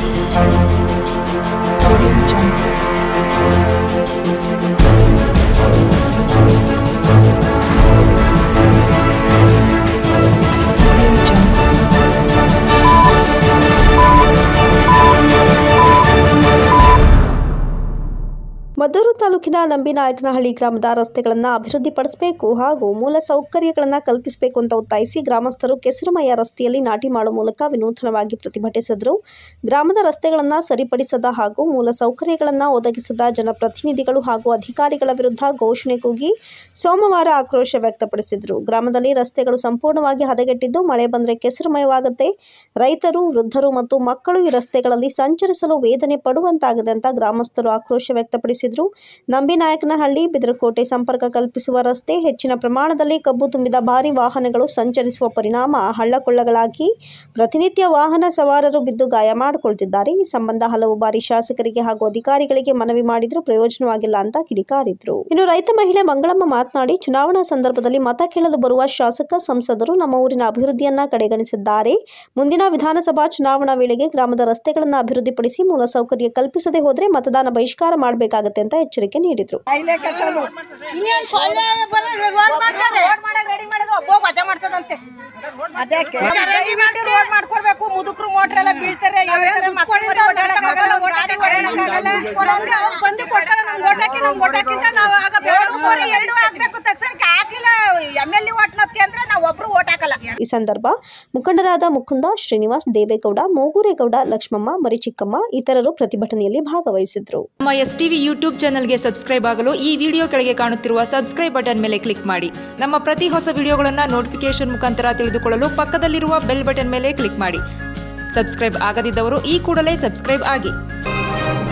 Audio Jungle. Audio Jungle. Maddur ತಾಲೂಕಿನ ನಂಬಿನಾಯಕನಹಳ್ಳಿ ಗ್ರಾಮದ ರಸ್ತೆಗಳನ್ನು ಅಭಿವೃದ್ಧಿಪಡಿಸಬೇಕು ಹಾಗೂ ಮೂಲ ಸೌಕರ್ಯಗಳನ್ನು ಕಲ್ಪಿಸಬೇಕು ಅಂತ ಒತ್ತಾಯಿಸಿ ಗ್ರಾಮಸ್ಥರು ಕೆಸರುಮಯ್ಯ ರಸ್ತೆಯಲ್ಲಿ ನಾಟಿ ಮಾಡುವ ಮೂಲಕ ವಿನೂತನವಾಗಿ ಪ್ರತಿಭಟಿಸಿದರು ಗ್ರಾಮದ ರಸ್ತೆಗಳನ್ನು ಸರಿಪಡಿಸದ ಹಾಗೂ ಮೂಲ ಸೌಕರ್ಯಗಳನ್ನು ಒದಗಿಸದ ಜನಪ್ರತಿನಿಧಿಗಳು ಹಾಗೂ ಅಧಿಕಾರಿಗಳ ವಿರುದ್ಧ ಘೋಷಣೆ ಕೂಗಿ ಸೋಮವಾರ ಆಕ್ರೋಶ ವ್ಯಕ್ತಪಡಿಸಿದರು ಗ್ರಾಮದಲ್ಲಿ ರಸ್ತೆಗಳು ಸಂಪೂರ್ಣವಾಗಿ ಹದಗೆಟ್ಟಿದ್ದು ಮಳೆ ಬಂದರೆ ಕೆಸರುಮಯವಾಗುತ್ತೆ ರೈತರು ವೃದ್ಧರು ಮತ್ತು ಮಕ್ಕಳು ಈ ರಸ್ತೆಗಳಲ್ಲಿ ಸಂಚರಿಸಲು ವೇದನೆ ಪಡುವಂತಾಗಿದೆ ಅಂತ ಗ್ರಾಮಸ್ಥರು ಆಕ್ರೋಶ ವ್ಯಕ್ತಪಡಿಸಿದರು ನಂಬಿನಾಯಕನಹಳ್ಳಿ ಬಿದರಕೋಟೆ ಸಂಪರ್ಕ ಕಲ್ಪಿಸುವ ರಸ್ತೆ ಹೆಚ್ಚಿನ ಪ್ರಮಾಣದಲ್ಲಿ ಕಬ್ಬು ತುಂಬಿದ ಭಾರಿ ವಾಹನಗಳು ಸಂಚರಿಸುವ ಪರಿಣಾಮ ಹಳ್ಳಕೊಳ್ಳಗಳಾಗಿ ಪ್ರತಿನಿತ್ಯ ವಾಹನ ಸವಾರರು ಬಿದ್ದು ಗಾಯ ಮಾಡಿಕೊಳ್ತಿದ್ದಾರೆ ಈ ಸಂಬಂಧ ಹಲವು ಬಾರಿ ಶಾಸಕರಿಗೆ ಹಾಗೂ ಅಧಿಕಾರಿಗಳಿಗೆ ಮನವಿ ಮಾಡಿದರೂ ಪ್ರಯೋಜನವಾಗಿಲ್ಲ ಅಂತ ಕಿಡಿಕಾರಿದ್ರು ಇನ್ನು ರೈತ ಮಹಿಳೆ ಮಂಗಳಮ್ಮ ಮಾತನಾಡಿ ಚುನಾವಣಾ ಸಂದರ್ಭದಲ್ಲಿ ಮತ ಕೇಳಲು ಬರುವ ಶಾಸಕ ಸಂಸದರು ನಮ್ಮ ಊರಿನ ಅಭಿವೃದ್ಧಿಯನ್ನ ಕಡೆಗಣಿಸಿದ್ದಾರೆ ಮುಂದಿನ ವಿಧಾನಸಭಾ ಚುನಾವಣಾ ವೇಳೆಗೆ ಗ್ರಾಮದ ರಸ್ತೆಗಳನ್ನು ಅಭಿವೃದ್ಧಿಪಡಿಸಿ ಮೂಲಸೌಕರ್ಯ ಕಲ್ಪಿಸದೆ ಹೋದರೆ ಮತದಾನ ಬಹಿಷ್ಕಾರ ಮಾಡಬೇಕಾಗುತ್ತೆ ಅಂತ ಎಚ್ಚರಿಕೆ ನೀಡಿದರು ಕಾಯಿಲೆ ಕಸಲು ಇನ್ನೇನ್ ಸೊಳ್ಳೆ ಬರೋದು ರೋಡ್ ಮಾಡ್ತಾರೆ ರೋಡ್ ಮಾಡಕ್ ರೆಡಿ ಮಾಡಿದ್ರು ಒಬ್ಬ ಮಜಾ ಮಾಡ್ತದಂತೆ ಅದಕ್ಕೆ ರೆಡಿ ಮಾಡಿ ರೋಡ್ ಮಾಡ್ಕೊಡ್ಬೇಕು ಮುದುಕರು ಮೋಟ್ರ್ ಎಲ್ಲ ಬೀಳ್ತಾರೆ ಹೇಳ್ತಾರೆ ಮಕ್ಕಳು ಮರಿ ಓಡಾಡಕ್ಕಾಗಲ್ಲ, ಗಾಡಿ ಓಡಾಡಕ್ಕಾಗಲ್ಲ. ಬಂದು ಕೊಟ್ಟಾರ ನಮ್ಗೆ ಓಟಾಕಿ ನಮ್ಗೆ ಓಟಾಕಿಂತ ನಾವು ಆಗ ಬೇಡ ಮೋರಿ ಎರಡು ಹಾಕ್ಬೇಕು ತಕ್ಷಣಕ್ಕೆ ಹಾಕಿಲ್ಲ ಎಮ್ ಎಲ್ ಎ ಓಟ್ನೋದ್ಕೆ ಅಂದ್ರೆ ನಾವು ಒಬ್ರು ಓಟ್ ಹಾಕಲ್ಲ ಈ ಸಂದರ್ಭ ಮುಖಂಡರಾದ ಮುಕುಂದ ಶ್ರೀನಿವಾಸ್ ದೇವೇಗೌಡ ಮೂಗೂರೇಗೌಡ ಲಕ್ಷ್ಮಮ್ಮ ಮರಿಚಿಕ್ಕಮ್ಮ ಇತರರು ಪ್ರತಿಭಟನೆಯಲ್ಲಿ ಭಾಗವಹಿಸಿದ್ರು ನಮ್ಮ ಎಸ್ ಟಿವಿ ಯೂಟ್ಯೂಬ್ ಚಾನಲ್ಗೆ ಸಬ್ಸ್ಕ್ರೈಬ್ ಆಗಲು ಈ ವಿಡಿಯೋ ಕೆಳಗೆ ಕಾಣುತ್ತಿರುವ ಸಬ್ಸ್ಕ್ರೈಬ್ ಬಟನ್ ಮೇಲೆ ಕ್ಲಿಕ್ ಮಾಡಿ ನಮ್ಮ ಪ್ರತಿ ಹೊಸ ವಿಡಿಯೋಗಳನ್ನು ನೋಟಿಫಿಕೇಶನ್ ಮುಖಾಂತರ ತಿಳಿದುಕೊಳ್ಳಲು ಪಕ್ಕದಲ್ಲಿರುವ ಬೆಲ್ ಬಟನ್ ಮೇಲೆ ಕ್ಲಿಕ್ ಮಾಡಿ ಸಬ್ಸ್ಕ್ರೈಬ್ ಆಗದಿದ್ದವರು ಈ ಕೂಡಲೇ ಸಬ್ಸ್ಕ್ರೈಬ್ ಆಗಿ